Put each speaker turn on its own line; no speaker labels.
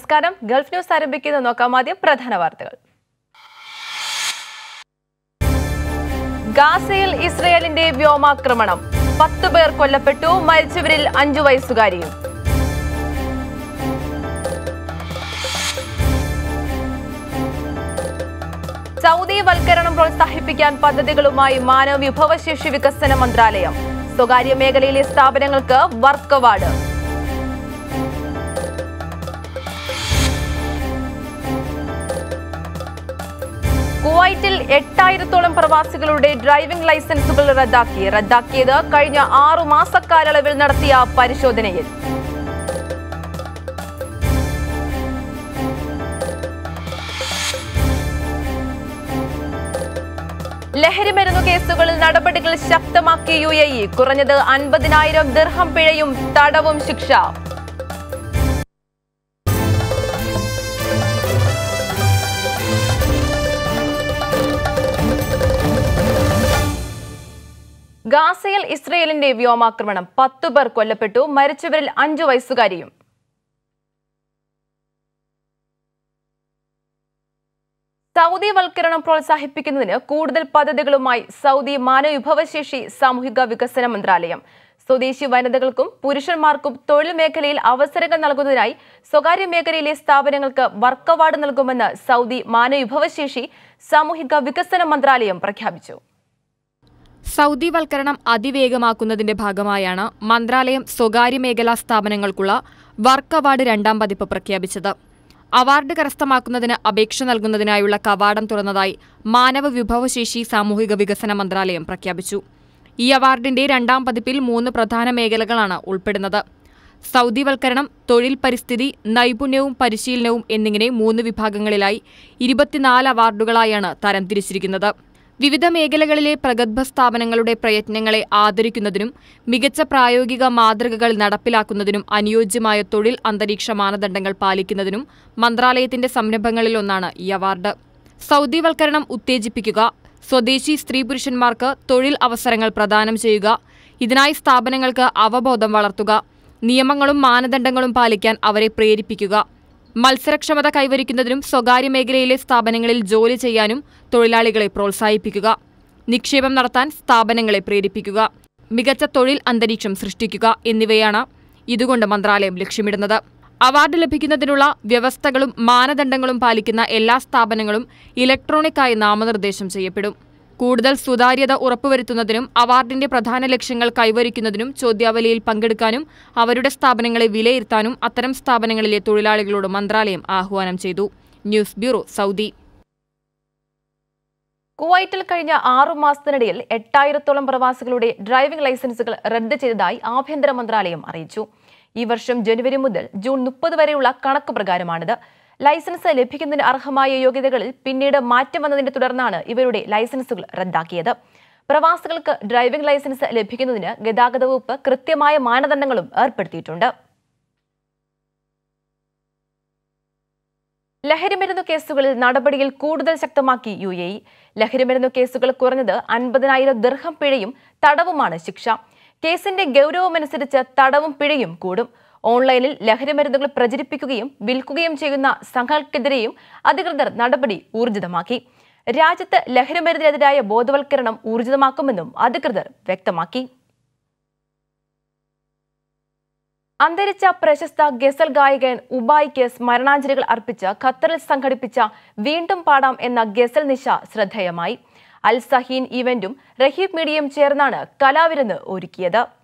നമസ്കാരം Gulf news ആരംഭിക്കുന്ന നോക്കാം ആദ്യം പ്രധാന വാർത്തകൾ ഗാസയിൽ ഇസ്രയേലിന്റെ വ്യോമാക്രമണം പത്ത് പേർ കൊല്ലപ്പെട്ടു മരിച്ചവരിൽ അഞ്ചു വയസ്സുകാരിയും സൗദി വൽക്കരണം പ്രോത്സാഹിപ്പിക്കാൻ പദ്ധതികളുമായി മാനവ വിഭവശേഷി വികസന മന്ത്രാലയം സ്വകാര്യ മേഖലയിലെ സ്ഥാപനങ്ങൾക്ക് വർക്ക് അവാർഡ് കുവൈറ്റിൽ എട്ടായിരത്തോളം പ്രവാസികളുടെ ഡ്രൈവിംഗ് ലൈസൻസുകൾ റദ്ദാക്കി റദ്ദാക്കിയത് കഴിഞ്ഞ ആറു മാസക്കാലയളവിൽ നടത്തിയ പരിശോധനയിൽ ലഹരിമരുന്നു കേസുകളിൽ നടപടികൾ ശക്തമാക്കി യു എ ഇ കുറഞ്ഞത് അൻപതിനായിരം ദിർഹം പിഴയും തടവും ശിക്ഷ ഗാസയിൽ ഇസ്രയേലിന്റെ വ്യോമാക്രമണം പത്തു പേർ കൊല്ലപ്പെട്ടു മരിച്ചവരിൽ അഞ്ചു വയസ്സുകാരിയും സൗദി വൽക്കരണം പ്രോത്സാഹിപ്പിക്കുന്നതിന് കൂടുതൽ പദ്ധതികളുമായി സൗദി മാനവ വിഭവശേഷി സാമൂഹിക വികസന മന്ത്രാലയം സ്വദേശി വനിതകൾക്കും പുരുഷന്മാർക്കും തൊഴിൽ മേഖലയിൽ അവസരങ്ങൾ നൽകുന്നതിനായി സ്വകാര്യ മേഖലയിലെ സ്ഥാപനങ്ങൾക്ക് വർക്ക് അവാർഡ് നൽകുമെന്ന് സൗദി മാനവ വിഭവശേഷി സാമൂഹിക വികസന മന്ത്രാലയം പ്രഖ്യാപിച്ചു
സൗദി വൽക്കരണം അതിവേഗമാക്കുന്നതിന്റെ ഭാഗമായാണ് മന്ത്രാലയം സ്വകാര്യ മേഖലാ സ്ഥാപനങ്ങൾക്കുള്ള വർക്ക് അവാർഡ് രണ്ടാം പതിപ്പ് പ്രഖ്യാപിച്ചത് അവാർഡ് കരസ്ഥമാക്കുന്നതിന് അപേക്ഷ നൽകുന്നതിനായുള്ള കവാടം തുറന്നതായി മാനവ വിഭവശേഷി സാമൂഹിക വികസന മന്ത്രാലയം പ്രഖ്യാപിച്ചു ഈ അവാർഡിന്റെ രണ്ടാം പതിപ്പിൽ മൂന്ന് പ്രധാന മേഖലകളാണ് ഉൾപ്പെടുന്നത് സൗദിവൽക്കരണം തൊഴിൽ പരിസ്ഥിതി നൈപുണ്യവും പരിശീലനവും എന്നിങ്ങനെ മൂന്ന് വിഭാഗങ്ങളിലായി ഇരുപത്തിനാല് അവാർഡുകളായാണ് തരംതിരിച്ചിരിക്കുന്നത് വിവിധ മേഖലകളിലെ പ്രഗത്ഭ സ്ഥാപനങ്ങളുടെ പ്രയത്നങ്ങളെ ആദരിക്കുന്നതിനും മികച്ച പ്രായോഗിക മാതൃകകൾ നടപ്പിലാക്കുന്നതിനും അനുയോജ്യമായ തൊഴിൽ അന്തരീക്ഷ മാനദണ്ഡങ്ങൾ പാലിക്കുന്നതിനും മന്ത്രാലയത്തിന്റെ സംരംഭങ്ങളിലൊന്നാണ് ഈ അവാർഡ് സൗദിവൽക്കരണം ഉത്തേജിപ്പിക്കുക സ്വദേശി സ്ത്രീ പുരുഷന്മാർക്ക് തൊഴിൽ അവസരങ്ങൾ പ്രദാനം ചെയ്യുക ഇതിനായി സ്ഥാപനങ്ങൾക്ക് അവബോധം വളർത്തുക നിയമങ്ങളും മാനദണ്ഡങ്ങളും പാലിക്കാൻ അവരെ പ്രേരിപ്പിക്കുക മത്സരക്ഷമത കൈവരിക്കുന്നതിനും സ്വകാര്യ മേഖലയിലെ സ്ഥാപനങ്ങളിൽ ജോലി ചെയ്യാനും തൊഴിലാളികളെ പ്രോത്സാഹിപ്പിക്കുക നിക്ഷേപം നടത്താൻ സ്ഥാപനങ്ങളെ പ്രേരിപ്പിക്കുക മികച്ച തൊഴിൽ അന്തരീക്ഷം സൃഷ്ടിക്കുക എന്നിവയാണ് ഇതുകൊണ്ട് മന്ത്രാലയം ലക്ഷ്യമിടുന്നത് അവാർഡ് ലഭിക്കുന്നതിനുള്ള വ്യവസ്ഥകളും മാനദണ്ഡങ്ങളും പാലിക്കുന്ന എല്ലാ സ്ഥാപനങ്ങളും ഇലക്ട്രോണിക്കായി നാമനിർദ്ദേശം ചെയ്യപ്പെടും കൂടുതൽ സുതാര്യത ഉറപ്പുവരുത്തുന്നതിനും അവാർഡിന്റെ പ്രധാന ലക്ഷ്യങ്ങൾ കൈവരിക്കുന്നതിനും ചോദ്യാവലിയിൽ പങ്കെടുക്കാനും അവരുടെ സ്ഥാപനങ്ങളെ വിലയിരുത്താനും അത്തരം സ്ഥാപനങ്ങളിലെ തൊഴിലാളികളോട് മന്ത്രാലയം ആഹ്വാനം ചെയ്തു ന്യൂസ് ബ്യൂറോ സൗദി
കുവൈറ്റിൽ കഴിഞ്ഞ ആറു മാസത്തിനിടയിൽ എട്ടായിരത്തോളം പ്രവാസികളുടെ ഡ്രൈവിംഗ് ലൈസൻസുകൾ റദ്ദ് ചെയ്തതായി ആഭ്യന്തര മന്ത്രാലയം അറിയിച്ചു ഈ വർഷം ജനുവരി മുതൽ ജൂൺ മുപ്പത് വരെയുള്ള കണക്ക് പ്രകാരമാണിത് ലൈസൻസ് ലഭിക്കുന്നതിന് അർഹമായ യോഗ്യതകളിൽ പിന്നീട് മാറ്റം വന്നതിനെ തുടർന്നാണ് ഇവരുടെ ലൈസൻസുകൾ റദ്ദാക്കിയത് പ്രവാസികൾക്ക് ഡ്രൈവിംഗ് ലൈസൻസ് ലഭിക്കുന്നതിന് ഗതാഗത വകുപ്പ് കൃത്യമായ മാനദണ്ഡങ്ങളും ഏർപ്പെടുത്തിയിട്ടുണ്ട് ലഹരിമരുന്നു കേസുകളിൽ നടപടിയിൽ കൂടുതൽ ശക്തമാക്കി യു എ ഇ ലഹരിമരുന്നു കേസുകൾ കുറഞ്ഞത് അൻപതിനായിരം ദിർഹം പിഴയും തടവുമാണ് ശിക്ഷ കേസിന്റെ ഗൗരവമനുസരിച്ച് തടവും പിഴയും കൂടും ഓൺലൈനിൽ ലഹരിമരുന്നുകൾ പ്രചരിപ്പിക്കുകയും വിൽക്കുകയും ചെയ്യുന്ന സംഘങ്ങൾക്കെതിരെയും അധികൃതർ നടപടി ഊർജിതമാക്കി രാജ്യത്ത് ലഹരിമരുന്നിനെതിരായ ബോധവൽക്കരണം ഊർജിതമാക്കുമെന്നും അധികൃതർ വ്യക്തമാക്കി അന്തരിച്ച പ്രശസ്ത ഗസൽ ഗായകൻ ഉബായിക്ക് സ്മരണാഞ്ജലികൾ അർപ്പിച്ച് ഖത്തറിൽ സംഘടിപ്പിച്ച വീണ്ടും പാടാം എന്ന ഗസൽ നിശ ശ്രദ്ധേയമായി അൽ സഹീൻ ഇവന്റും റഹീബ് മീഡിയയും ചേർന്നാണ് കലാവിരുന്ന് ഒരുക്കിയത്